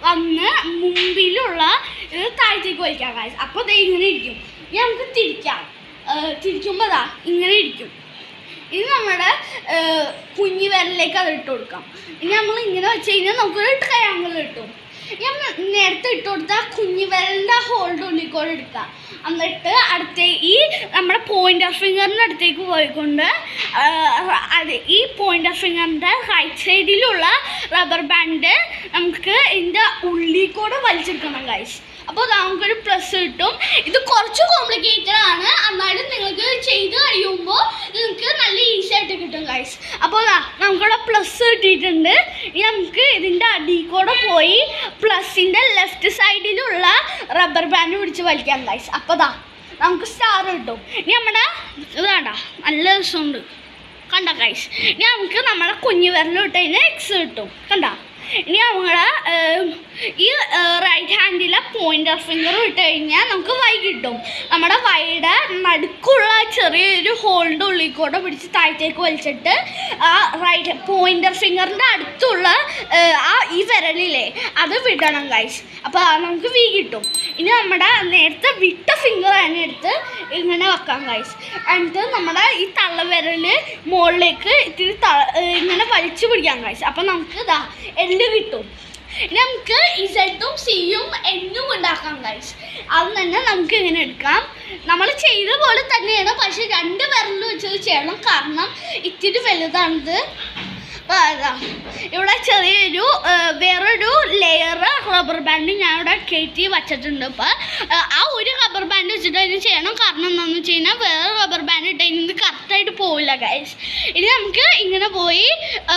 വന്ന് മുമ്പിലുള്ള ഇത് താഴത്തേക്ക് വലിക്കാം ഗൈസ് അപ്പോൾ ദേ ഇങ്ങനെ ഇരിക്കും ഇനി നമുക്ക് തിരിക്കാം തിരിക്കുമ്പോൾ ദാ ഇങ്ങനെ ഇരിക്കും ഇത് നമ്മുടെ കുഞ്ഞു വിരലിലേക്ക് അത് ഇട്ട് കൊടുക്കാം ഇനി നമ്മൾ ഇങ്ങനെ വെച്ച് കഴിഞ്ഞാൽ നമുക്കൊരു ട്രയാങ്കിൾ കിട്ടും ഇനി നമ്മൾ നേരത്തെ ഇട്ട് കൊടുത്ത കുഞ്ഞു വിരലിൻ്റെ ഹോൾഡ് ഉള്ളിക്കോട് എടുക്കുക എന്നിട്ട് അടുത്ത ഈ നമ്മുടെ പോയിൻ്റർ ഫിംഗറിൻ്റെ അടുത്തേക്ക് പോയിക്കൊണ്ട് ആ, അത് ഈ പോയിൻ്റർ ഫിംഗറിൻ്റെ റൈറ്റ് സൈഡിലുള്ള റബ്ബർ ബാൻഡ് നമുക്ക് ഇതിൻ്റെ ഉള്ളിക്കൂടെ വലിച്ചെടുക്കണം ഗൈസ് അപ്പോൾ നമുക്കൊരു പ്ലസ് കിട്ടും ഇത് കുറച്ച് കോംപ്ലിക്കേറ്റഡ് ആണ് എന്നാലും നിങ്ങൾക്ക് ചെയ്ത് കഴിയുമ്പോൾ നിങ്ങൾക്ക് നല്ല ഈസി ആയിട്ട് കിട്ടും ഗൈസ് അപ്പോൾ ദാ നമുക്കിവിടെ പ്ലസ് കിട്ടിയിട്ടുണ്ട് ഇനി നമുക്ക് ഇതിൻ്റെ അടിയിൽ കൂടെ പോയി പ്ലസിൻ്റെ ലെഫ്റ്റ് സൈഡിലുള്ള റബ്ബർ ബാൻഡ് പിടിച്ച് വലിക്കാം ഗൈസ് അപ്പോൾ ദാ നമുക്ക് സ്റ്റാർ കിട്ടും ഇനി നമ്മുടെ ഇത് കണ്ട നല്ല രസമുണ്ട് കണ്ട ഗൈസ് ഇനി നമുക്ക് നമ്മുടെ കുഞ്ഞു വിരൽ ഇട്ട് കഴിഞ്ഞാൽ എക്സ് കിട്ടും കണ്ട ഇനി നമ്മുടെ ഏം, ഈ റൈറ്റ് ഹാൻഡിലെ പോയിൻ്റർ ഫിംഗർ ഇട്ട് കഴിഞ്ഞാൽ നമുക്ക് വൈ കിട്ടും നമ്മുടെ വൈയുടെ നടുക്കുള്ള ചെറിയൊരു ഹോളിൻ്റെ ഉള്ളിൽ കൂടെ പിടിച്ച് താഴത്തേക്ക് വലിച്ചിട്ട് ആ റൈറ്റ് പോയിൻ്റർ ഫിംഗറിൻ്റെ അടുത്തുള്ള ഏ, ആ ഈ വിരലില്ലേ അത് വിടണം ഗൈസ് അപ്പോൾ നമുക്ക് വി കിട്ടും ഇനി നമ്മുടെ നേരത്തെ വിട്ട ഫിംഗർ തന്നെ എടുത്ത് ഇങ്ങനെ വെക്കാം ഗൈസ് എന്നിട്ട് നമ്മുടെ ഈ തള്ളവിരല് മുകളിലേക്ക് ഇത്തിരി ത ഏ, ഇങ്ങനെ വലിച്ചു പിടിക്കാം ഗൈസ് അപ്പം നമുക്ക് ഇതാ എല്ല് കിട്ടും ഇനി നമുക്ക് ഇസഡും സിയും എന്നും ഉണ്ടാക്കാം ഗൈസ് അത് തന്നെ നമുക്ക് ഇങ്ങനെ എടുക്കാം നമ്മൾ ചെയ്ത പോലെ തന്നെയാണ് പക്ഷെ രണ്ട് വിരൽ വെച്ചത് ചെയ്യണം കാരണം ഇത്തിരി വലുതാണിത് അപ്പോൾ അതാ ഇവിടെ ചെറിയൊരു ആ, വേറൊരു ലെയർ റബ്ബർ ബാൻഡ് ഞാൻ ഇവിടെ കയറ്റി വച്ചിട്ടുണ്ട് ഇപ്പോൾ ആ ഒരു റബ്ബർ ബാൻഡ് വെച്ചിട്ട് അതിന് ചെയ്യണം കാരണം എന്താണെന്ന് വെച്ച് കഴിഞ്ഞാൽ വേറെ റബ്ബർ ബാൻഡ് ഇട്ട് കഴിഞ്ഞാൽ ഇത് കറക്റ്റായിട്ട് പോവില്ല ഗൈസ് ഇനി നമുക്ക് ഇങ്ങനെ പോയി ആ,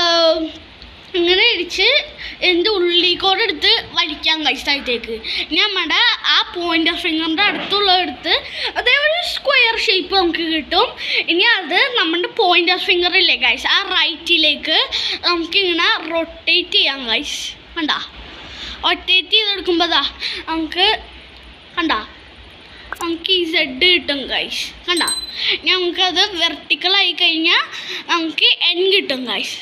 ഇങ്ങനെ ഇടിച്ച് എൻ്റെ ഉള്ളിക്കോടെ എടുത്ത് വലിക്കാം കൈസായിട്ടേക്ക് ഇനി നമ്മുടെ ആ പോയിൻ്റർ ഫിംഗറിൻ്റെ അടുത്തുള്ള എടുത്ത് അതേ ഒരു സ്ക്വയർ ഷേപ്പ് നമുക്ക് കിട്ടും ഇനി അത് നമ്മുടെ പോയിൻ്റർ ഫിംഗർ ഇല്ലേ ഗൈസ് ആ റൈറ്റിലേക്ക് നമുക്കിങ്ങനെ റൊട്ടേറ്റ് ചെയ്യാം ഗൈസ് കണ്ട റൊട്ടേറ്റ് ചെയ്തെടുക്കുമ്പോൾ ദാ നമുക്ക് കണ്ട നമുക്ക് ഈ സെഡ് കിട്ടും ഗൈസ് കണ്ട ഇനി നമുക്കത് വെർട്ടിക്കലായി കഴിഞ്ഞാൽ നമുക്ക് എൻ കിട്ടും ഗൈസ്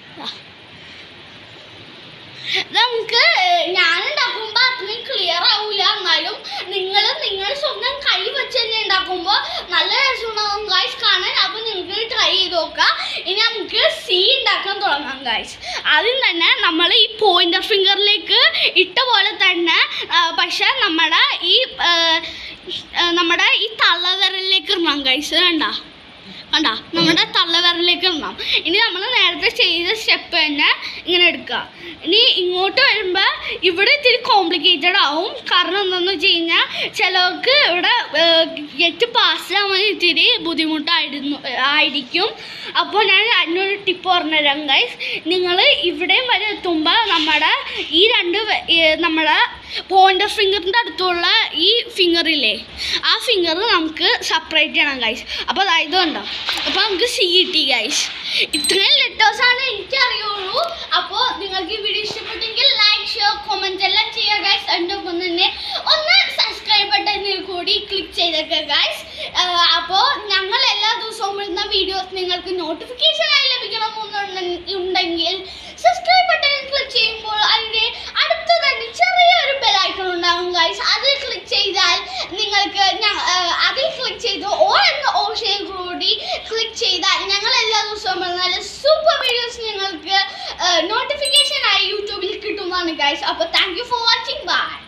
നമുക്ക് ഞാൻ ഉണ്ടാക്കുമ്പോൾ അത്രയും ക്ലിയർ ആവില്ല എന്നാലും നിങ്ങൾ നിങ്ങൾ സ്വന്തം കൈ വെച്ച് തന്നെ ഉണ്ടാക്കുമ്പോൾ നല്ല രസമുണ്ടാകും ഗായ്സ് കാണാൻ അപ്പോൾ നിങ്ങൾക്ക് ട്രൈ ചെയ്ത് നോക്കാം ഇനി നമുക്ക് സി ഉണ്ടാക്കാൻ തുടങ്ങാം ഗായ്സ് ആദ്യം തന്നെ നമ്മൾ ഈ പോയിൻ്റർ ഫിംഗറിലേക്ക് ഇട്ട പോലെ തന്നെ ആ, പക്ഷെ നമ്മുടെ ഈ ആ, ആ, നമ്മുടെ ഈ തള്ളവിരലിലേക്ക് ഇടണം ഗൈസ് കണ്ട കണ്ട നമ്മുടെ തള്ളവിരലിലേക്ക് ഇടണം ഇനി നമ്മൾ നേരത്തെ ചെയ്ത സ്റ്റെപ്പ് തന്നെ ഇങ്ങനെ എടുക്കുക ഇനി ഇങ്ങോട്ട് വരുമ്പോൾ ഇവിടെ ഇത്തിരി കോംപ്ലിക്കേറ്റഡ് ആവും കാരണം എന്താണെന്ന് വെച്ച് കഴിഞ്ഞാൽ ചിലർക്ക് ഇവിടെ ഗെറ്റ് പാസ്സാവാൻ ഇത്തിരി ബുദ്ധിമുട്ടായിരുന്നു ആയിരിക്കും അപ്പോൾ ഞാൻ അതിനൊരു ടിപ്പ് പറഞ്ഞുതരാം ഗൈസ് നിങ്ങൾ ഇവിടെയും വരെ എത്തുമ്പോൾ നമ്മുടെ ഈ രണ്ട് വെ- ഏ, നമ്മുടെ പോയിൻ്റർ ഫിംഗറിൻ്റെ അടുത്തുള്ള ഈ ഫിംഗറില്ലേ ആ ഫിംഗർ നമുക്ക് സെപ്പറേറ്റ് ചെയ്യണം ഗൈസ് അപ്പോൾ അതായത് കണ്ടോ അപ്പോൾ നമുക്ക് സി കിട്ടി ഗൈസ് ഇത്രയും ലെറ്റേഴ്സാണ് എനിക്ക് അറിയുള്ളൂ അപ്പോൾ നിങ്ങൾക്ക് ഈ വീഡിയോ ഇഷ്ടപ്പെട്ടെങ്കിൽ ലൈക്ക് ഷെയർ കമൻറ്റ് എല്ലാം ചെയ്യുക ഗൈസ് എൻ്റെ ഒപ്പം തന്നെ ഒന്ന് സബ്സ്ക്രൈബ് ബട്ടണിൽ കൂടി ക്ലിക്ക് ചെയ്തേക്കുക ഗൈസ് അപ്പോൾ ഞങ്ങൾ എല്ലാ ദിവസവും ഇടുന്ന വീഡിയോസ് നിങ്ങൾക്ക് നോട്ടിഫിക്കേഷനായി ലഭിക്കണമെന്നുണ്ടെങ്കിൽ സബ്സ്ക്രൈബ് ബട്ടണിൽ ക്ലിക്ക് ചെയ്യുമ്പോൾ അതിൻ്റെ അടുത്ത് തന്നെ ചെറിയൊരു ബെലൈക്കൺ ഉണ്ടാകും ഗൈസ് അതിൽ ക്ലിക്ക് ചെയ്താൽ നിങ്ങൾക്ക് ഞ- ആ, അതിൽ ക്ലിക്ക് ചെയ്ത് ഓൾ എന്ന ഓപ്ഷൻ കൂടി ക്ലിക്ക് ചെയ്താൽ ഞങ്ങൾ എല്ലാ ദിവസവും നല്ല സൂപ്പർ വീഡിയോസ് നിങ്ങൾക്ക് നോട്ടിഫിക്കേഷൻ ആയി യൂട്യൂബിൽ കിട്ടുന്നതാണ് ഗൈസ് അപ്പോൾ thank you for watching by